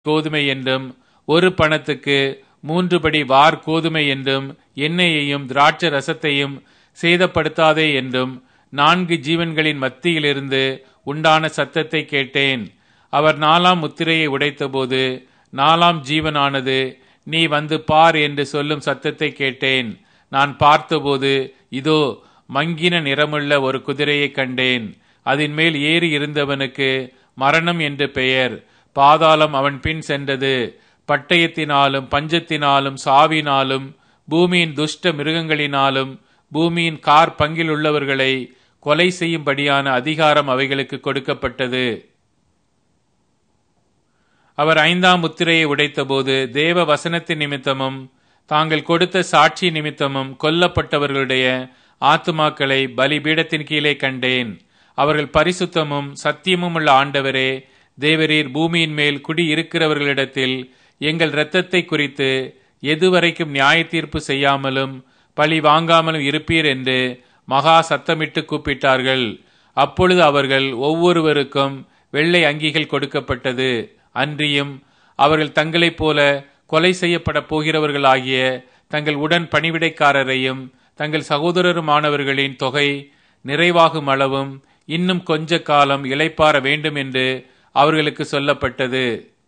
கோதுமை என்றும் ஒரு பணத்துக்கு மூன்று படி வார் கோதுமை என்றும் எண்ணெயையும் திராட்சை ரசத்தையும் சேதப்படுத்தாதே என்றும் நான்கு ஜீவன்களின் மத்தியிலிருந்து உண்டான சத்தத்தை கேட்டேன் அவர் நாலாம் முத்திரையை உடைத்தபோது நாலாம் ஜீவனானது நீ வந்து பார் என்று சொல்லும் சத்தத்தை கேட்டேன் நான் பார்த்தபோது இதோ மங்கின நிறமுள்ள ஒரு குதிரையை கண்டேன் அதன் மேல் ஏறி இருந்தவனுக்கு மரணம் என்று பெயர் பாதாளம் அவன் பின் சென்றது பட்டயத்தினாலும் பஞ்சத்தினாலும் சாவினாலும் பூமியின் துஷ்ட மிருகங்களினாலும் பூமியின் கார் பங்கில் உள்ளவர்களை கொலை செய்யும்படியான அதிகாரம் அவைகளுக்கு கொடுக்கப்பட்டது அவர் ஐந்தாம் முத்திரையை உடைத்தபோது தேவ வசனத்தின் நிமித்தமும் தாங்கள் கொடுத்த சாட்சி நிமித்தமும் கொல்லப்பட்டவர்களுடைய ஆத்துமாக்களை பலிபீடத்தின் கீழே கண்டேன் அவர்கள் பரிசுத்தமும் சத்தியமும் உள்ள ஆண்டவரே தேவரீர் பூமியின் மேல் குடி இருக்கிறவர்களிடத்தில் எங்கள் இரத்தத்தை குறித்து எதுவரைக்கும் நியாய தீர்ப்பு செய்யாமலும் பழி வாங்காமலும் இருப்பீர் என்று மகா சத்தமிட்டு கூப்பிட்டார்கள் அப்பொழுது அவர்கள் ஒவ்வொருவருக்கும் வெள்ளை அங்கிகள் கொடுக்கப்பட்டது அன்றியும் அவர்கள் தங்களைப் போல கொலை செய்யப்பட போகிறவர்களாகிய தங்கள் உடன் பணிவிடைக்காரரையும் தங்கள் சகோதரருமானவர்களின் தொகை நிறைவாகும் அளவும் இன்னும் கொஞ்ச காலம் இளைப்பாற வேண்டும் என்று அவர்களுக்கு சொல்லப்பட்டது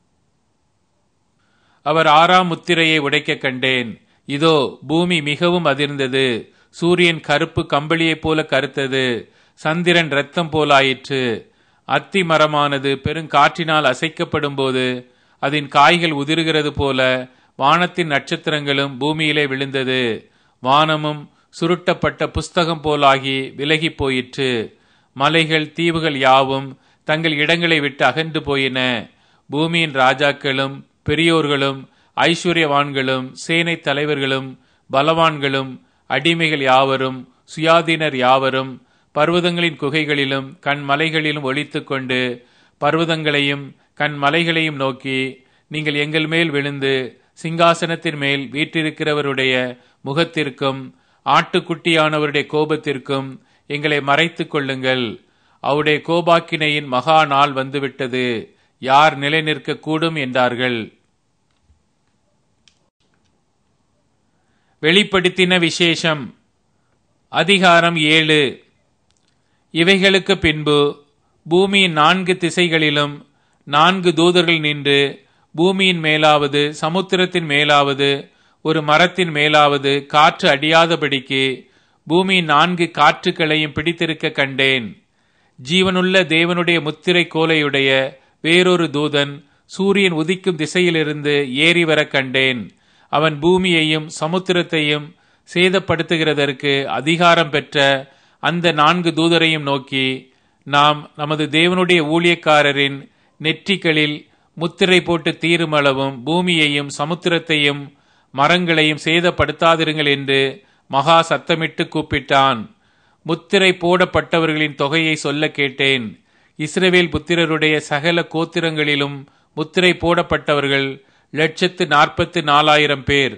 அவர் ஆறாம் முத்திரையை உடைக்க கண்டேன் இதோ பூமி மிகவும் அதிர்ந்தது சூரியன் கருப்பு கம்பளியைப் போல கருத்தது சந்திரன் இரத்தம் போலாயிற்று அத்தி மரமானது பெருங்காற்றினால் அசைக்கப்படும் போது அதன் காய்கள் உதிர்கிறது போல வானத்தின் நட்சத்திரங்களும் பூமியிலே விழுந்தது வானமும் சுருட்டப்பட்ட புஸ்தகம் போலாகி விலகி போயிற்று மலைகள் தீவுகள் யாவும் தங்கள் இடங்களை விட்டு அகன்று போயின பூமியின் ராஜாக்களும் பெரியோர்களும் ஐஸ்வர்யவான்களும் சேனை தலைவர்களும் பலவான்களும் அடிமைகள் யாவரும் சுயாதீனர் யாவரும் பர்வதங்களின் குகைகளிலும் கண் மலைகளிலும் ஒழித்துக் கொண்டு பர்வதங்களையும் கண் மலைகளையும் நோக்கி நீங்கள் எங்கள் மேல் விழுந்து சிங்காசனத்தின் மேல் வீற்றிருக்கிறவருடைய முகத்திற்கும் ஆட்டுக்குட்டியானவருடைய கோபத்திற்கும் எங்களை மறைத்துக் கொள்ளுங்கள் அவருடைய கோபாக்கினையின் மகா நாள் வந்துவிட்டது யார் நிலை நிற்க கூடும் என்றார்கள் வெளிப்படுத்தின விசேஷம் அதிகாரம் ஏழு இவைகளுக்கு பின்பு பூமியின் நான்கு திசைகளிலும் நான்கு தூதர்கள் நின்று பூமியின் மேலாவது சமுத்திரத்தின் மேலாவது ஒரு மரத்தின் மேலாவது காற்று அடியாதபடிக்கு பூமியின் நான்கு காற்றுக்களையும் பிடித்திருக்க கண்டேன் ஜீவனுள்ள தேவனுடைய முத்திரை கோலையுடைய வேறொரு தூதன் சூரியன் உதிக்கும் திசையிலிருந்து ஏறி வர கண்டேன் அவன் பூமியையும் சமுத்திரத்தையும் சேதப்படுத்துகிறதற்கு அதிகாரம் பெற்ற அந்த நான்கு தூதரையும் நோக்கி நாம் நமது தேவனுடைய ஊழியக்காரரின் நெற்றிகளில் முத்திரை போட்டு தீருமளவும் பூமியையும் சமுத்திரத்தையும் மரங்களையும் சேதப்படுத்தாதிருங்கள் என்று மகா சத்தமிட்டு கூப்பிட்டான் முத்திரை போடப்பட்டவர்களின் தொகையை சொல்ல கேட்டேன் இஸ்ரவேல் புத்திரருடைய சகல கோத்திரங்களிலும் முத்திரை போடப்பட்டவர்கள் லட்சத்து நாற்பத்து நாலாயிரம் பேர்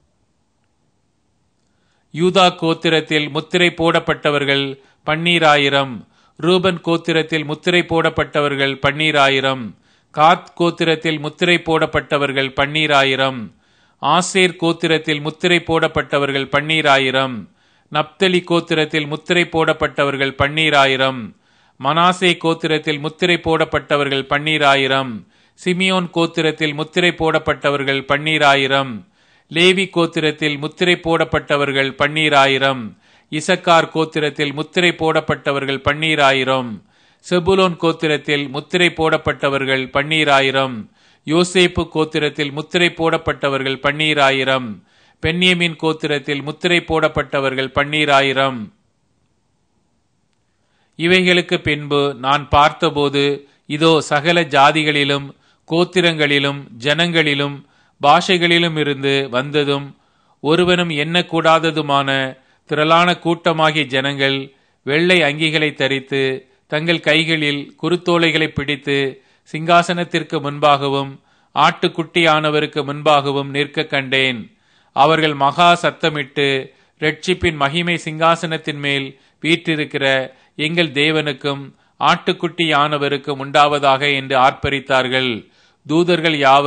யூதா கோத்திரத்தில் முத்திரை போடப்பட்டவர்கள் பன்னீராயிரம் ரூபன் கோத்திரத்தில் முத்திரை போடப்பட்டவர்கள் பன்னீராயிரம் காத் கோத்திரத்தில் முத்திரை போடப்பட்டவர்கள் பன்னீராயிரம் ஆசேர் கோத்திரத்தில் முத்திரை போடப்பட்டவர்கள் பன்னீராயிரம் நப்தலி கோத்திரத்தில் முத்திரை போடப்பட்டவர்கள் பன்னீராயிரம் மனாசே கோத்திரத்தில் முத்திரை போடப்பட்டவர்கள் பன்னீராயிரம் சிமியோன் கோத்திரத்தில் முத்திரை போடப்பட்டவர்கள் பன்னீராயிரம் லேவி கோத்திரத்தில் முத்திரை போடப்பட்டவர்கள் பன்னீராயிரம் இசக்கார் கோத்திரத்தில் முத்திரை போடப்பட்டவர்கள் பன்னீராயிரம் செபுலோன் கோத்திரத்தில் முத்திரை போடப்பட்டவர்கள் பன்னீராயிரம் யோசேப்பு கோத்திரத்தில் முத்திரை போடப்பட்டவர்கள் பன்னீராயிரம் பென்யமின் கோத்திரத்தில் முத்திரை போடப்பட்டவர்கள் பன்னீராயிரம் இவைகளுக்கு பின்பு நான் பார்த்தபோது இதோ சகல ஜாதிகளிலும் கோத்திரங்களிலும் ஜனங்களிலும் பாஷைகளிலும் இருந்து வந்ததும் ஒருவனும் எண்ணக்கூடாததுமான திரளான கூட்டமாகிய ஜனங்கள் வெள்ளை அங்கிகளை தரித்து தங்கள் கைகளில் குருத்தோலைகளை பிடித்து சிங்காசனத்திற்கு முன்பாகவும் ஆட்டுக்குட்டியானவருக்கு முன்பாகவும் நிற்க கண்டேன் அவர்கள் மகா சத்தமிட்டு ரட்சிப்பின் மகிமை சிங்காசனத்தின் மேல் வீற்றிருக்கிற எங்கள் தேவனுக்கும் ஆட்டுக்குட்டியானவருக்கும் உண்டாவதாக என்று ஆர்ப்பரித்தார்கள் தூதர்கள் யாவரும்